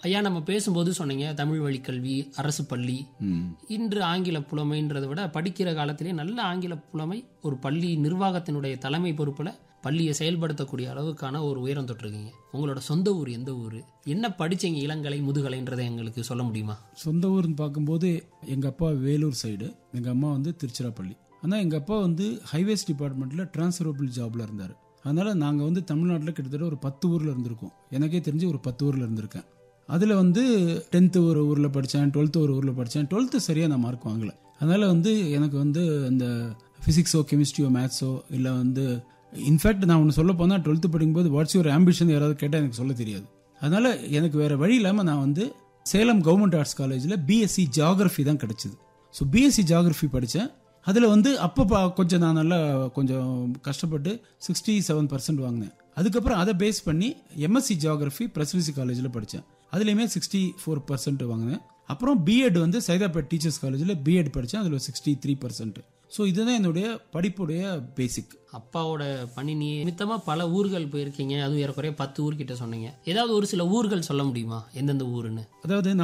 ஐயா நம்ம பேசும்போது சொன்னீங்க தமிழ் வழி கல்வி அரசு பள்ளி ம். இன்று ஆங்கில புலமைன்றதை விட படிக்கிற காலத்திலே நல்ல ஆங்கில புலமை ஒரு பள்ளி நிர்வாகத்தினுடைய தலைமை பொறுப்புல பள்ளியை செயல்படுத்தக்கூடிய அளவுக்கான ஒரு உயரம் தொட்டிருக்கீங்க உங்களோட சொந்த ஊர் எந்த ஊர் என்ன படிச்சீங்க இளங்கலை முதுகலைன்றதை எங்களுக்கு சொல்ல முடியுமா சொந்த ஊர்னு பார்க்கும்போது எங்கள் அப்பா வேலூர் சைடு எங்கள் அம்மா வந்து திருச்சிராப்பள்ளி ஆனால் எங்கள் அப்பா வந்து ஹைவேஸ் டிபார்ட்மெண்ட்டில் டிரான்ஸ்ஃபரபிள் ஜாபில் இருந்தார் அதனால் நாங்கள் வந்து தமிழ்நாட்டில் கிட்டத்தட்ட ஒரு பத்து ஊரில் இருந்திருக்கோம் எனக்கே தெரிஞ்சு ஒரு பத்து ஊரில் இருந்திருக்கேன் அதில் வந்து டென்த்து ஒரு ஊரில் படித்தேன் டுவெல்த்து ஒரு ஊரில் படித்தேன் டுவெல்த்து சரியாக நான் மார்க் வாங்கலை அதனால் வந்து எனக்கு வந்து இந்த ஃபிசிக்ஸோ கெமிஸ்ட்ரியோ மேத்ஸோ இல்லை வந்து இன்ஃபேக்ட் நான் ஒன்று சொல்ல போனால் டுவெல்த்து படிக்கும்போது வாட்ஸ் யுவர் ஆம்பிஷன் யாராவது கேட்டால் எனக்கு சொல்ல தெரியாது அதனால் எனக்கு வேறு வழி இல்லாமல் நான் வந்து சேலம் கவர்மெண்ட் ஆர்ட்ஸ் காலேஜில் பிஎஸ்சி ஜியாகிரஃபி தான் கிடைச்சிது ஸோ பிஎஸ்சி ஜியாகிரஃபி படித்தேன் அதில் வந்து அப்போ பா- கொஞ்சம் நான் நல்லா கொஞ்சம் கஷ்டப்பட்டு சிக்ஸ்டி செவன் பர்சன்ட் வாங்கினேன் அதுக்கப்புறம் அதை பேஸ் பண்ணி எம்எஸ்சி ஜியாகிரஃபி பிரசிடென்சி காலேஜில் படித்தேன் அதுலேயுமே சிக்ஸ்டி ஃபோர் பர்சன்ட் வாங்கினேன் அப்புறம் பிஎட் வந்து சைதாப்பேட் டீச்சர்ஸ் காலேஜில் பிஎட் படித்தேன் அதில் சிக்ஸ்டி த்ரீ பர்சன்ட் ஸோ இதுதான் என்னுடைய படிப்புடைய பேசிக் அப்பாவோட பணி நிமித்தமா பல ஊர்கள் போயிருக்கீங்க அதுவும் ஏறக்குறைய பத்து ஊர்கிட்ட சொன்னீங்க ஏதாவது ஒரு சில ஊர்கள் சொல்ல முடியுமா எந்தெந்த ஊருன்னு அதாவது